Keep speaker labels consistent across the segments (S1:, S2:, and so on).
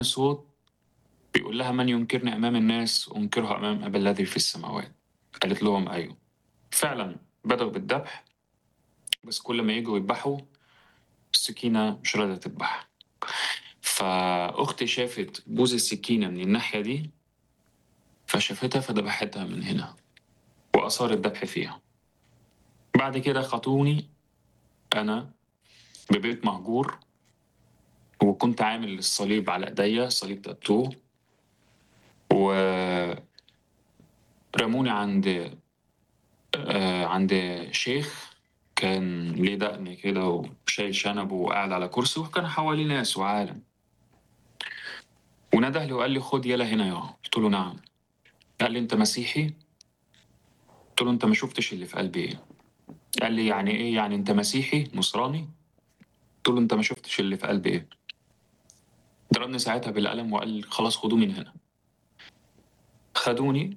S1: صوت بيقول لها من ينكرني أمام الناس أنكره أمام أبي الذي في السماوات قالت لهم أيوه فعلا بدأوا بالذبح بس كل ما يجوا يذبحوا السكينة مش راضية تذبح فأختي شافت بوز السكينة من الناحية دي فشافتها فذبحتها من هنا وأثار الذبح فيها بعد كده خطوني أنا ببيت مهجور وكنت عامل الصليب على ايديا صليب تاتو و رموني عند آه، عند شيخ كان ليه دقن كده وشايل شنبه وقاعد على كرسي وكان حواليه ناس وعالم ونده لي وقال لي خد يلا هنا يا قلت له نعم قال لي انت مسيحي قلت له انت ما شفتش اللي في قلبي ايه قال لي يعني ايه يعني انت مسيحي نصراني قلت له انت ما شفتش اللي في قلبي ايه ضربني ساعتها بالقلم وقال لي خلاص خدوه من هنا خدوني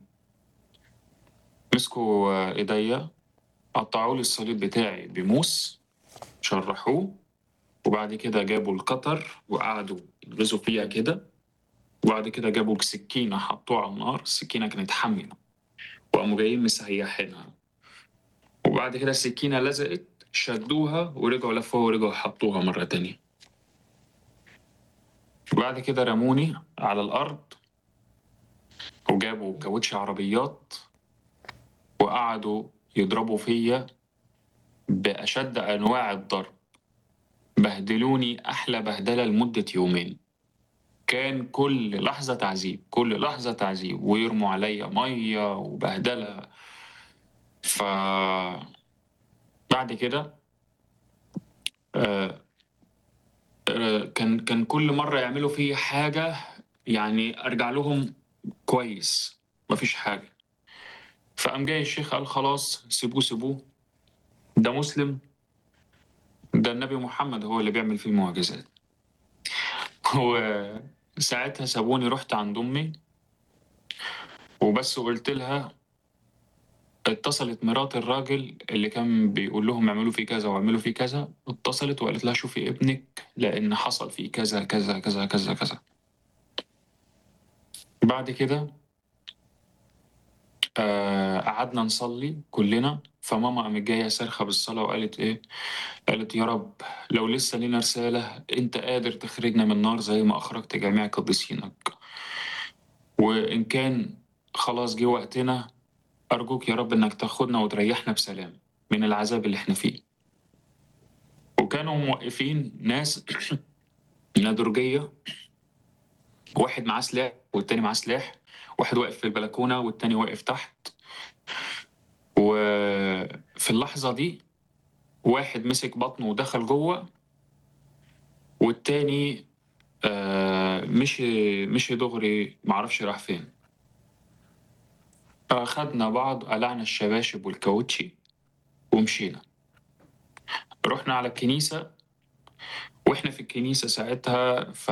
S1: مسكوا آه، ايديا قطعوا لي الصليب بتاعي بموس شرحوه وبعد كده جابوا القطر وقعدوا يغزوا فيها كده وبعد كده جابوا سكينة حطوها على النار السكينة كانت حامية وقاموا جايين مسيحينها وبعد كده السكينة لزقت شدوها ورجعوا لفوها ورجعوا حطوها مرة تانية وبعد كده رموني على الأرض وجابوا كاوتش عربيات وقعدوا يضربوا فيا بأشد أنواع الضرب بهدلوني أحلى بهدلة لمدة يومين كان كل لحظة تعذيب كل لحظة تعذيب ويرموا عليا مية وبهدلة ف بعد كده آه، آه، كان كان كل مرة يعملوا فيا حاجة يعني أرجع لهم كويس مفيش حاجة فقام جاي الشيخ قال خلاص سيبوه سيبوه ده مسلم ده النبي محمد هو اللي بيعمل فيه المعجزات وساعتها سابوني رحت عند أمي وبس قلت لها اتصلت مرات الراجل اللي كان بيقول لهم اعملوا فيه كذا واعملوا فيه كذا اتصلت وقالت لها شوفي ابنك لأن حصل فيه كذا كذا كذا كذا كذا بعد كده آه، قعدنا نصلي كلنا فماما قامت جاية صارخة بالصلاة وقالت إيه؟ قالت يا رب لو لسه لينا رسالة أنت قادر تخرجنا من النار زي ما أخرجت جميع قديسينك وإن كان خلاص جه وقتنا أرجوك يا رب إنك تاخدنا وتريحنا بسلام من العذاب اللي إحنا فيه وكانوا موقفين ناس نادرجية واحد معاه سلاح والتاني معاه سلاح واحد واقف في البلكونة والتاني واقف تحت وفي اللحظة دي واحد مسك بطنه ودخل جوه والتاني آه، مشي مشي دغري معرفش راح فين أخدنا بعض قلعنا الشباشب والكاوتشي ومشينا رحنا على الكنيسة واحنا في الكنيسة ساعتها ف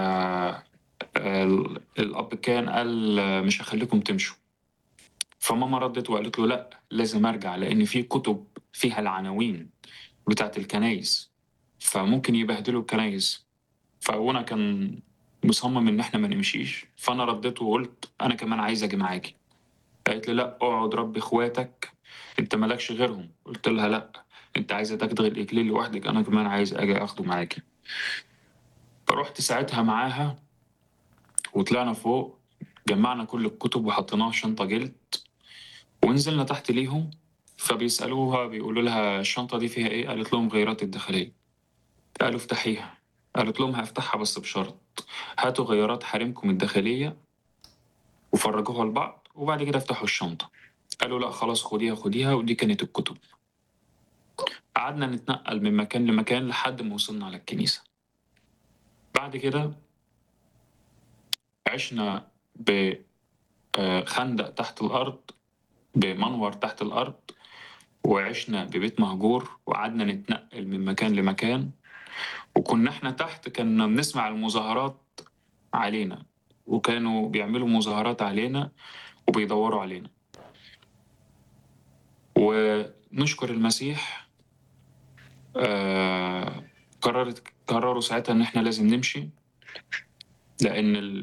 S1: ال- الأب كان قال آه، مش هخليكم تمشوا فماما ردت وقالت له لا لازم ارجع لان في كتب فيها العناوين بتاعت الكنايس فممكن يبهدلوا الكنايس فابونا كان مصمم ان احنا ما نمشيش فانا رديت وقلت انا كمان عايز اجي معاكي قالت لي لا اقعد ربي اخواتك انت مالكش غيرهم قلت لها لا انت عايزه تاخدي الاكليل لوحدك انا كمان عايز اجي اخده معاكي فرحت ساعتها معاها وطلعنا فوق جمعنا كل الكتب وحطيناها في شنطه جلد ونزلنا تحت ليهم فبيسألوها بيقولوا لها الشنطة دي فيها إيه؟ قالت لهم غيرات الداخلية قالوا افتحيها قالت لهم هفتحها بس بشرط هاتوا غيارات حريمكم الداخلية وفرجوها لبعض وبعد كده افتحوا الشنطة قالوا لا خلاص خديها خديها ودي كانت الكتب قعدنا نتنقل من مكان لمكان لحد ما وصلنا على الكنيسة بعد كده عشنا بخندق تحت الأرض بمنور تحت الأرض وعشنا ببيت مهجور وقعدنا نتنقل من مكان لمكان وكنا احنا تحت كنا بنسمع المظاهرات علينا وكانوا بيعملوا مظاهرات علينا وبيدوروا علينا ونشكر المسيح آه قررت قرروا ساعتها ان احنا لازم نمشي لإن ال